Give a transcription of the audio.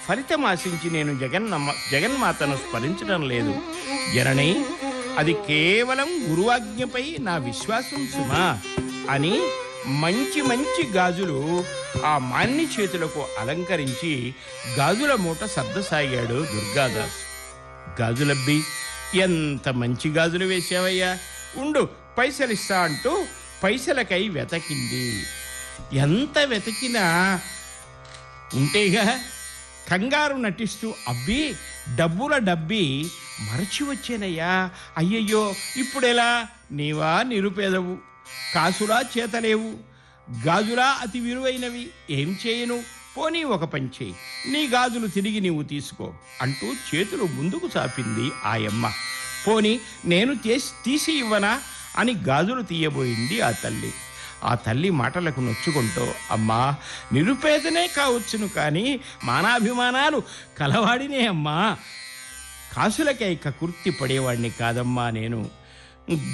ఫలితం ఆశించి నేను జగన్నమ్మ జగన్మాతను స్మరించడం లేదు జనని అది కేవలం గురువాజ్ఞపై నా విశ్వాసం సుమా అని మంచి మంచి గాజులు ఆ మాన్ని చేతులకు అలంకరించి గాజుల మూట సర్దసాగాడు దుర్గాదాస్ గాజులబ్బి ఎంత మంచి గాజులు వేశావయ్యా ఉండు పైసలిస్తా అంటూ పైసలకై వెతకింది ఎంత వెతికినా ఉంటేగా కంగారు నటిస్తూ అబ్బి డబ్బుల డబ్బి మరచి వచ్చేనయ్యా అయ్యయ్యో ఇప్పుడెలా నీవా నిరుపేదవు కాసులా చేతలేవు గాజులా అతి విలువైనవి ఏం చేయను పోనీ ఒక పంచేయి నీ గాజులు తిరిగి నీవు తీసుకో అంటూ చేతులు ముందుకు చాపింది ఆయమ్మ పోని నేను తీసి తీసి ఇవ్వనా అని గాజులు తీయబోయింది ఆ తల్లి ఆ తల్లి మాటలకు నొచ్చుకుంటూ అమ్మా నిరుపేదనే కావచ్చును కానీ మానాభిమానాలు కలవాడినే అమ్మా కాసులకై కకుర్తి పడేవాడిని కాదమ్మా నేను